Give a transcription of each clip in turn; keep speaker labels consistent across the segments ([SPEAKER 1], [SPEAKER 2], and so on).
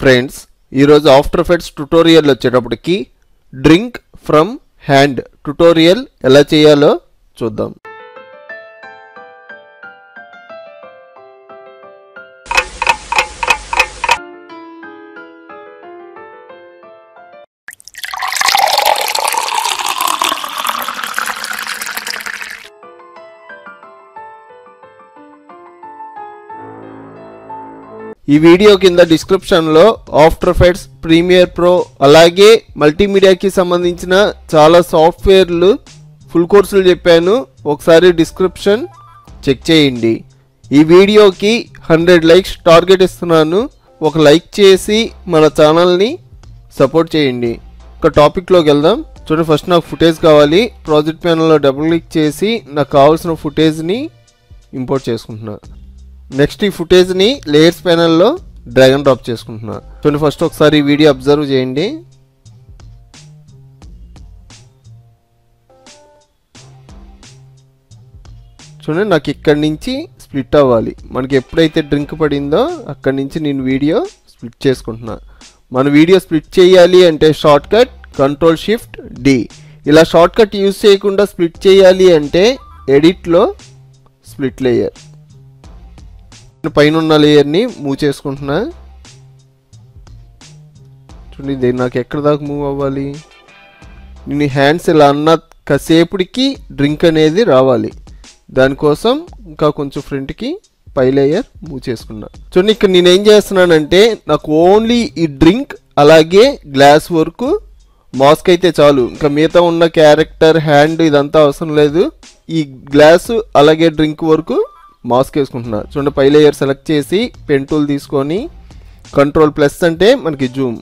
[SPEAKER 1] friends ఈరోజు after effects tutorial వచ్చేటప్పటికి drink from hand tutorial ఎలా చేయాలో చూద్దాం ఈ వీడియో కింద డిస్క్రిప్షన్లో ఆఫ్టర్ ఎఫెక్ట్స్ ప్రీమియర్ ప్రో అలాగే మల్టీమీడియాకి సంబంధించిన చాలా సాఫ్ట్వేర్లు ఫుల్ కోర్సులు చెప్పాను ఒకసారి డిస్క్రిప్షన్ చెక్ చేయండి ఈ వీడియోకి హండ్రెడ్ లైక్స్ టార్గెట్ ఇస్తున్నాను ఒక లైక్ చేసి మన ఛానల్ని సపోర్ట్ చేయండి ఒక టాపిక్లోకి వెళ్దాం చూడండి ఫస్ట్ నాకు ఫుటేజ్ కావాలి ప్రాజెక్ట్ ప్యానల్లో డబుల్ క్లిక్ చేసి నాకు కావాల్సిన ఫుటేజ్ని ఇంపోర్ట్ చేసుకుంటున్నా నెక్స్ట్ ఈ ఫుటేజ్ని లేయర్స్ ప్యానల్లో డ్రాగ్ అండ్ డ్రాప్ చేసుకుంటున్నా చూడండి ఫస్ట్ ఒకసారి ఈ వీడియో అబ్జర్వ్ చేయండి చూడండి నాకు ఇక్కడి నుంచి స్ప్లిట్ అవ్వాలి మనకి ఎప్పుడైతే డ్రింక్ పడిందో అక్కడి నుంచి నేను వీడియో స్ప్లిట్ చేసుకుంటున్నా మన వీడియో స్ప్లిట్ చేయాలి అంటే shortcut control shift D ఇలా షార్ట్ కట్ యూజ్ చేయకుండా స్ప్లిట్ చేయాలి అంటే ఎడిట్లో స్ప్లిట్ లేయర్ పైన ఉన్న లేయర్ని మూవ్ చేసుకుంటున్నా చూడండి ఇది నాకు ఎక్కడ దాకా మూవ్ అవ్వాలి నేను హ్యాండ్స్ ఇలా అన్న కాసేపుడికి డ్రింక్ అనేది రావాలి దానికోసం ఇంకా కొంచెం ఫ్రంట్కి పై లేయర్ మూవ్ చేసుకున్నా చూడండి ఇక్కడ నేను ఏం చేస్తున్నానంటే నాకు ఓన్లీ ఈ డ్రింక్ అలాగే గ్లాస్ వరకు మాస్క్ అయితే చాలు ఇంకా మిగతా ఉన్న క్యారెక్టర్ హ్యాండ్ ఇదంతా అవసరం లేదు ఈ గ్లాసు అలాగే డ్రింక్ వరకు మాస్క్ వేసుకుంటున్నా చూడండి పై లేయర్ సెలెక్ట్ చేసి పెన్ టూల్ తీసుకొని కంట్రోల్ ప్లస్ అంటే మనకి జూమ్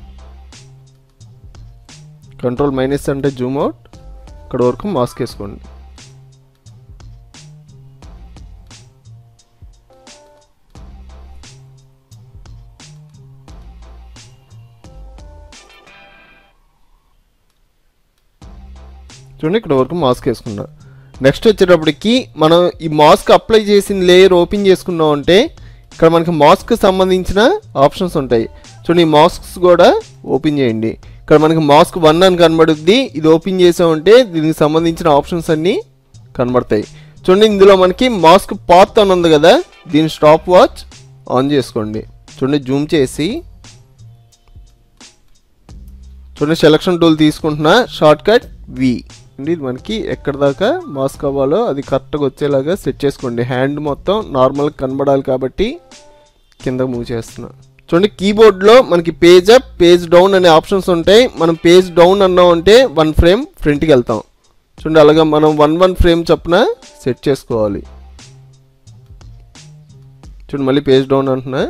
[SPEAKER 1] కంట్రోల్ మైనస్ అంటే జూమ్ అవుట్ ఇక్కడ వరకు మాస్క్ వేసుకోండి చూడండి ఇక్కడ వరకు మాస్క్ వేసుకున్నా నెక్స్ట్ వచ్చేటప్పటికి మనం ఈ మాస్క్ అప్లై చేసిన లేయర్ ఓపెన్ చేసుకున్నాం అంటే ఇక్కడ మనకి మాస్క్ సంబంధించిన ఆప్షన్స్ ఉంటాయి చూడండి ఈ మాస్క్స్ కూడా ఓపెన్ చేయండి ఇక్కడ మనకి మాస్క్ వన్ అని కనబడుద్ది ఇది ఓపెన్ చేసామంటే దీనికి సంబంధించిన ఆప్షన్స్ అన్నీ కనబడతాయి చూడండి ఇందులో మనకి మాస్క్ పాత్ అని ఉంది కదా దీని స్టాప్ వాచ్ ఆన్ చేసుకోండి చూడండి జూమ్ చేసి చూడండి సెలక్షన్ టూల్ తీసుకుంటున్నా షార్ట్ కట్ వి అండి ఇది మనకి ఎక్కడ దాకా మాస్క్ అవ్వాలో అది కరెక్ట్గా వచ్చేలాగా సెట్ చేసుకోండి హ్యాండ్ మొత్తం నార్మల్గా కనబడాలి కాబట్టి కింద మూవ్ చేస్తున్నా చూడండి కీబోర్డ్లో మనకి పేజ్ అప్ పేజ్ డౌన్ అనే ఆప్షన్స్ ఉంటాయి మనం పేజ్ డౌన్ అన్నాం అంటే వన్ ఫ్రేమ్ ఫ్రంట్కి వెళ్తాం చూడండి అలాగా మనం వన్ వన్ ఫ్రేమ్ చొప్పున సెట్ చేసుకోవాలి చూడండి మళ్ళీ పేజ్ డౌన్ అంటున్నా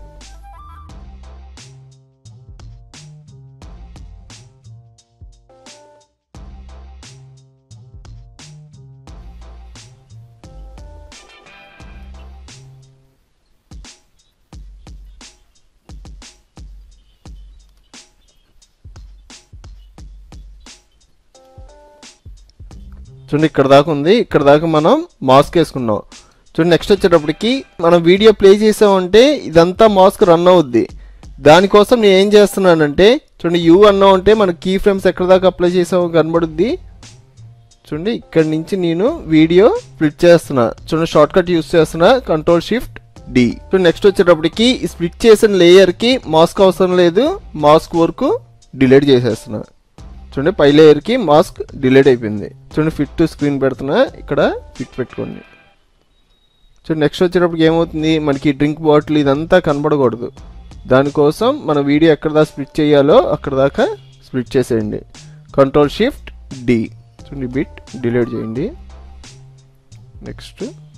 [SPEAKER 1] చూడండి ఇక్కడ దాకా ఉంది ఇక్కడ దాకా మనం మాస్క్ వేసుకున్నాం చూడండి నెక్స్ట్ వచ్చేటప్పటికి మనం వీడియో ప్లే చేసామంటే ఇదంతా మాస్క్ రన్ అవుద్ది దానికోసం నేను ఏం చేస్తున్నానంటే చూడండి యూ అన్నాం అంటే మన కీ ఫ్రేమ్స్ ఎక్కడ దాకా అప్లై చేసామో కనబడుద్ది చూడండి ఇక్కడ నుంచి నేను వీడియో స్ప్లిట్ చేస్తున్నా చూడండి షార్ట్ కట్ యూస్ చేస్తున్నా కంట్రోల్ షిఫ్ట్ డి చూడండి నెక్స్ట్ వచ్చేటప్పటికి ఈ స్ప్లిట్ చేసిన లేయర్కి మాస్క్ అవసరం లేదు మాస్క్ వరకు డిలీట్ చేసేస్తున్నా చూడండి పై లేయర్కి మాస్క్ డిలీట్ అయిపోయింది చూడండి ఫిట్ టు స్క్రీన్ పెడుతున్నా ఇక్కడ ఫిట్ పెట్టుకోండి చూడండి నెక్స్ట్ వచ్చేటప్పటికి ఏమవుతుంది మనకి డ్రింక్ బాటిల్ ఇదంతా కనబడకూడదు దానికోసం మన వీడియో ఎక్కడ దాకా స్ప్లిట్ చేయాలో అక్కడ దాకా స్ప్లిట్ చేసేయండి కంట్రోల్ షిఫ్ట్ డి చూడండి బిట్ డిలీట్ చేయండి నెక్స్ట్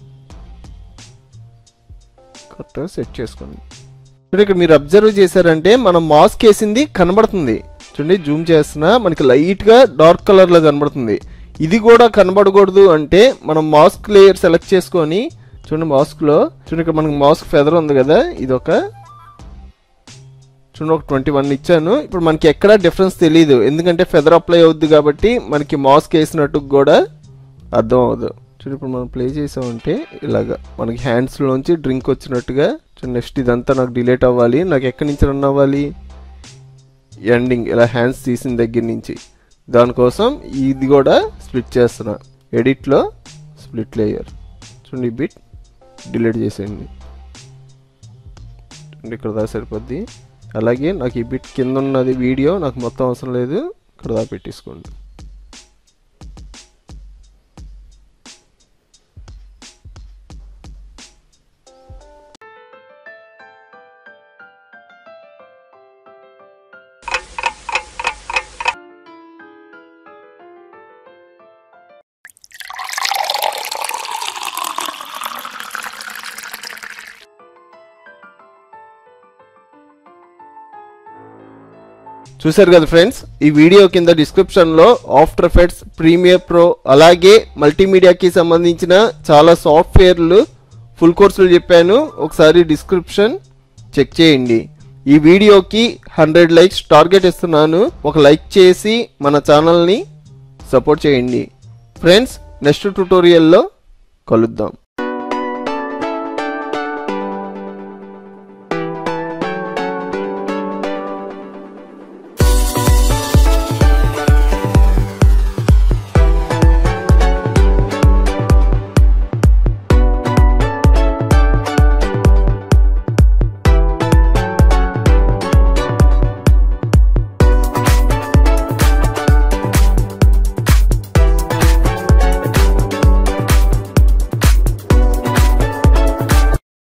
[SPEAKER 1] కరెక్ట్గా సెట్ చేసుకోండి చూడండి ఇక్కడ మీరు అబ్జర్వ్ చేశారంటే మనం మాస్క్ వేసింది కనబడుతుంది చూడండి జూమ్ చేస్తున్నా మనకి లైట్గా డార్క్ కలర్లో కనబడుతుంది ఇది కూడా కనబడకూడదు అంటే మనం మాస్క్ లేయర్ సెలెక్ట్ చేసుకొని చూడండి మాస్క్లో చూడండి ఇక్కడ మనకి మాస్క్ ఫెదర్ ఉంది కదా ఇది ఒక చూడండి ఒక ట్వంటీ వన్ ఇచ్చాను ఇప్పుడు మనకి ఎక్కడ డిఫరెన్స్ తెలియదు ఎందుకంటే ఫెదర్ అప్లై అవుద్ది కాబట్టి మనకి మాస్క్ వేసినట్టు కూడా అర్థం అవ్వదు చూడు ఇప్పుడు మనం ప్లే చేసామంటే ఇలాగా మనకి హ్యాండ్స్లోంచి డ్రింక్ వచ్చినట్టుగా చూడు నెక్స్ట్ ఇదంతా నాకు డిలేట్ అవ్వాలి నాకు ఎక్కడి నుంచి రన్ అవ్వాలి ఎండింగ్ ఇలా హ్యాండ్స్ తీసిన దగ్గర నుంచి దానికోసం ఇది కూడా స్ప్లిట్ చేస్తున్నా ఎడిట్లో స్ప్లిట్ లేయర్ చూడండి ఈ బిట్ డిలీట్ చేసేయండి చూడండి ఇక్కడ దాకా సరిపోద్ది అలాగే నాకు ఈ బిట్ కింద ఉన్నది వీడియో నాకు మొత్తం అవసరం లేదు ఇక్కడ దాకా పెట్టేసుకోండి చూశారు కదా ఫ్రెండ్స్ ఈ వీడియో కింద డిస్క్రిప్షన్లో ఆఫ్టర్ ఎఫెక్ట్స్ ప్రీమియర్ ప్రో అలాగే మల్టీమీడియాకి సంబంధించిన చాలా సాఫ్ట్వేర్లు ఫుల్ కోర్సులు చెప్పాను ఒకసారి డిస్క్రిప్షన్ చెక్ చేయండి ఈ వీడియోకి హండ్రెడ్ లైక్స్ టార్గెట్ ఇస్తున్నాను ఒక లైక్ చేసి మన ఛానల్ని సపోర్ట్ చేయండి ఫ్రెండ్స్ నెక్స్ట్ ట్యూటోరియల్లో కలుద్దాం